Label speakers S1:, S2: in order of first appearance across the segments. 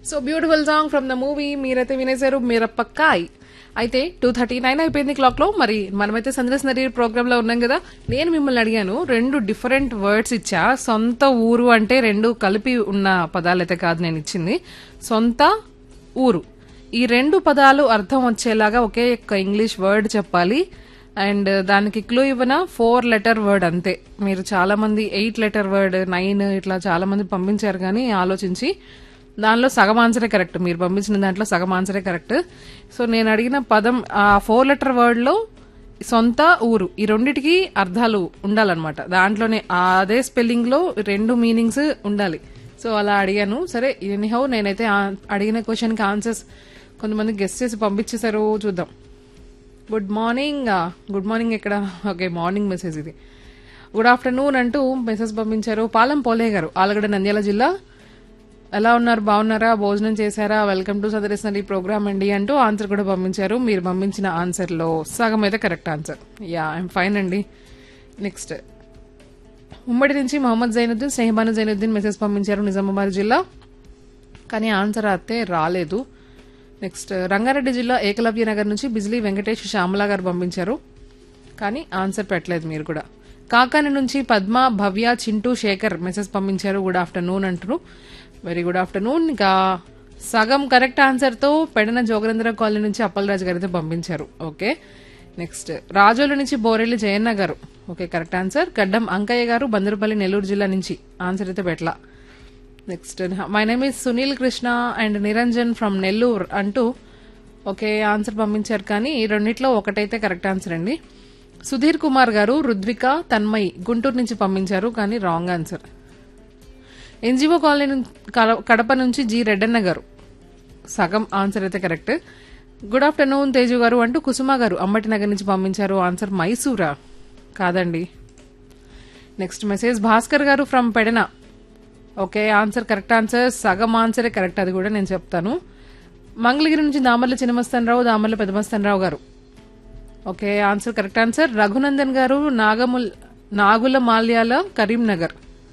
S1: so beautiful song from the movie మీరైతే వినేశారు మిరపక్కాయ్ అయితే టూ థర్టీ నైన్ అయిపోయింది క్లాక్ లో మరి మనమైతే సందర్శనరీ ప్రోగ్రామ్ లో ఉన్నాం కదా నేను మిమ్మల్ని అడిగాను రెండు డిఫరెంట్ వర్డ్స్ ఇచ్చా సొంత ఊరు అంటే రెండు కలిపి ఉన్న పదాలైతే కాదు నేను ఇచ్చింది సొంత ఊరు ఈ రెండు పదాలు అర్థం వచ్చేలాగా ఒకే ఒక్క ఇంగ్లీష్ వర్డ్ చెప్పాలి అండ్ దానికి క్లూ ఇవ్వన ఫోర్ లెటర్ వర్డ్ అంతే మీరు చాలా మంది ఎయిట్ లెటర్ వర్డ్ నైన్ ఇట్లా చాలా మంది పంపించారు కానీ ఆలోచించి దానిలో సగం ఆన్సరే కరెక్ట్ మీరు పంపించిన దాంట్లో సగం ఆన్సరే కరెక్ట్ సో నేను అడిగిన పదం ఆ ఫోర్ లెటర్ వర్డ్ లో సొంత ఊరు ఈ రెండిటికి అర్థాలు ఉండాలన్నమాట దాంట్లోనే అదే స్పెల్లింగ్ లో రెండు మీనింగ్స్ ఉండాలి సో అలా అడిగాను సరే ఎనీహౌ నేనైతే ఆ- అడిగిన క్వశ్చన్ కి ఆన్సర్స్ కొంతమంది గెస్ట్ చేసి పంపించేశారు చూద్దాం గుడ్ మార్నింగ్ గుడ్ మార్నింగ్ ఎక్కడ ఓకే మార్నింగ్ మెసేజ్ ఇది గుడ్ ఆఫ్టర్నూన్ అంటూ మెసేజ్ పంపించారు పాలెం పోలే గారు ఆలగడ్డ నంద్యాల జిల్లా ఎలా ఉన్నారు బాగున్నారా భోజనం చేశారా వెల్కమ్ టు సదరిస్తున్న ఈ ప్రోగ్రామ్ అండి అంటూ ఆన్సర్ కూడా పంపించారు మీరు పంపించిన ఆన్సర్ లో సగం అయితే correct answer ya I'm fine అండి నెక్స్ట్ ఉమ్మడి నుంచి మొహమ్మద్ జైనుద్దీన్ స్నేహబాను జైనుద్దీన్ మెసేజ్ పంపించారు నిజామాబాద్ జిల్లా కానీ ఆన్సర్ అయితే రాలేదు నెక్స్ట్ రంగారెడ్డి జిల్లా ఏకలవ్య నగర్ నుంచి బిజ్లీ వెంకటేష్ శ్యామల గారు పంపించారు కానీ ఆన్సర్ పెట్టలేదు మీరు కూడా కాకాని నుంచి పద్మ భవ్య చింటూ శేఖర్ మెసేజ్ పంపించారు గుడ్ ఆఫ్టర్నూన్ అంటారు వెరీ గుడ్ ఆఫ్టర్నూన్ ఇంకా సగం కరెక్ట్ ఆన్సర్ తో పెడన జోగరేంద్ర కాలనీ నుంచి అప్పలరాజు గారు అయితే పంపించారు ఓకే నెక్స్ట్ రాజోలు నుంచి బోరెల్లి జయన్న గారు ఓకే కరెక్ట్ ఆన్సర్ గడ్డం అంకయ్య గారు బందరుపల్లి నెల్లూరు జిల్లా నుంచి ఆన్సర్ అయితే పెట్టలా next my name is Sunil Krishna and Niranjan from Nellore అంటూ ఓకే ఆన్సర్ పంపించారు కానీ ఈ రెండిట్లో ఒకటైతే కరెక్ట్ ఆన్సర్ అండి సుధీర్ కుమార్ గారు రుద్విక తన్మయ్ గుంటూరు నుంచి పంపించారు కానీ రాంగ్ ఆన్సర్ ఎన్జిఓ కాలనీ నుం- కడ- కడప నుంచి జి రెడ్డన్న గారు సగం ఆన్సర్ అయితే కరెక్ట్ గుడ్ ఆఫ్టర్నూన్ తేజు గారు అంటూ కుసుమ గారు అమ్మటి నగర్ నుంచి పంపించారు ఆన్సర్ మైసూరా కాదండి నెక్స్ట్ మెసేజ్ భాస్కర్ గారు from Pedana okay answer correct answer సగం ఆన్సరే కరెక్ట్ అది కూడా నేను చెప్తాను మంగళగిరి నుంచి దామర్ల చిన్నమస్తనరావు దామర్ల పెదమస్తనరావు గారు okay answer correct answer Raghunandan గారు నాగముల్ నాగుల మాల్యాల కరీంనగర్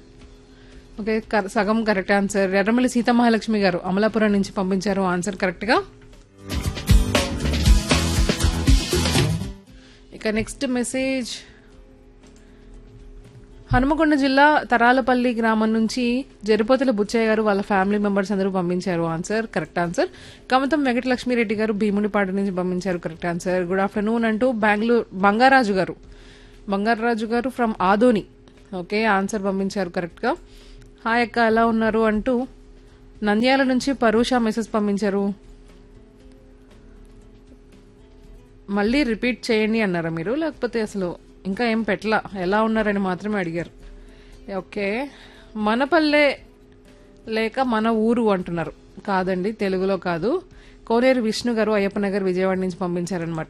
S1: ఓకే కర- సగం కరెక్ట్ ఆన్సర్ ఎర్రమల్లి సీతమహాలక్ష్మి గారు అమలాపురం నుంచి పంపించారు ఆన్సర్ కరెక్ట్ గా ఇక నెక్స్ట్ మెసేజ్ హనుమకొండ జిల్లా తరాలపల్లి గ్రామం నుంచి జరిపోతుల బుచ్చయ్య గారు వాళ్ళ ఫ్యామిలీ మెంబర్స్ అందరూ పంపించారు answer correct answer Kamatham Venkatalakshmireddy గారు భీమునిపాడు నుంచి పంపించారు కరెక్ట్ ఆన్సర్ గుడ్ ఆఫ్టర్నూన్ అంటూ బెంగళూరు బంగారాజు గారు బంగారాజు గారు ఫ్రమ్ ఆదోని ఓకే ఆన్సర్ పంపించారు కరెక్ట్ గా హాయ్ అక్క ఎలా ఉన్నారు అంటూ నంద్యాల నుంచి పరూష మెసేజ్ పంపించారు మళ్ళీ రిపీట్ చేయండి అన్నారా మీరు లేకపోతే అసలు ఇంకా ఏం పెట్టలా ఎలా ఉన్నారని మాత్రమే అడిగారు ఓకే మన పల్లె లేక మన ఊరు అంటున్నారు కాదండి తెలుగులో కాదు కోనేరు విష్ణు గారు అయ్యప్ప నగర్ విజయవాడ నుంచి పంపించారనమాట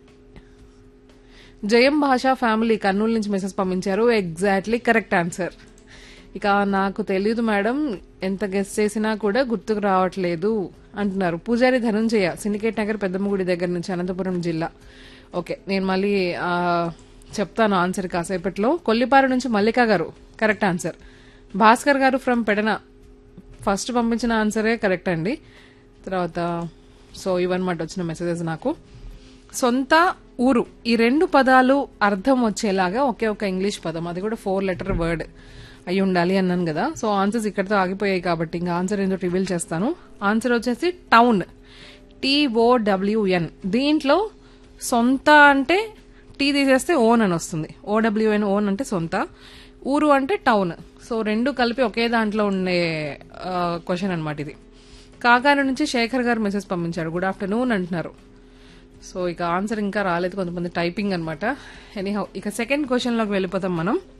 S1: జయం భాష ఫ్యామిలీ కర్నూలు నుంచి మెసేజ్ పంపించారు ఎగ్జాక్ట్లీ కరెక్ట్ ఆన్సర్ ఇక నాకు తెలియదు మేడం ఎంత గెస్ట్ చేసినా కూడా గుర్తుకు రావట్లేదు అంటున్నారు పూజారి ధనుంజయ సిండికేట్ నగర్ పెద్దమ్మగుడి దగ్గర నుంచి అనంతపురం జిల్లా ఓకే నేను మళ్ళీ ఆ, చెప్తాను ఆన్సర్ కాసేపట్లో కొల్లిపారు నుంచి మల్లిక గారు కరెక్ట్ ఆన్సర్ భాస్కర్ గారు ఫ్రమ్ పెడన ఫస్ట్ పంపించిన ఆన్సరే కరెక్ట్ అండి తర్వాత సో ఇవన్నమాట వచ్చిన మెసేజెస్ నాకు సొంత ఊరు ఈ రెండు పదాలు అర్థం వచ్చేలాగా ఒకే ఒక ఇంగ్లీష్ పదం అది కూడా ఫోర్ లెటర్ వర్డ్ అయి ఉండాలి అన్నాను కదా సో ఆన్సర్స్ ఇక్కడితో ఆగిపోయాయి కాబట్టి ఇంకా ఆన్సర్ ఏంటో రివీల్ చేస్తాను ఆన్సర్ వచ్చేసి టౌన్ టీఓడబ్ల్యూఎన్ దీంట్లో సొంత అంటే టీ తీసేస్తే ఓన్ అని వస్తుంది ఓడబ్ల్యూఎన్ ఓన్ అంటే సొంత ఊరు అంటే టౌన్ సో రెండు కలిపి ఒకే దాంట్లో ఉండే క్వశ్చన్ అనమాట ఇది కాకాని నుంచి శేఖర్ గారు మెసేజ్ పంపించారు గుడ్ ఆఫ్టర్నూన్ అంటున్నారు సో ఇక ఆన్సర్ ఇంకా రాలేదు కొంతమంది టైపింగ్ అనమాట ఎనీహౌ ఇక సెకండ్ క్వశ్చన్లోకి వెళ్ళిపోతాం మనం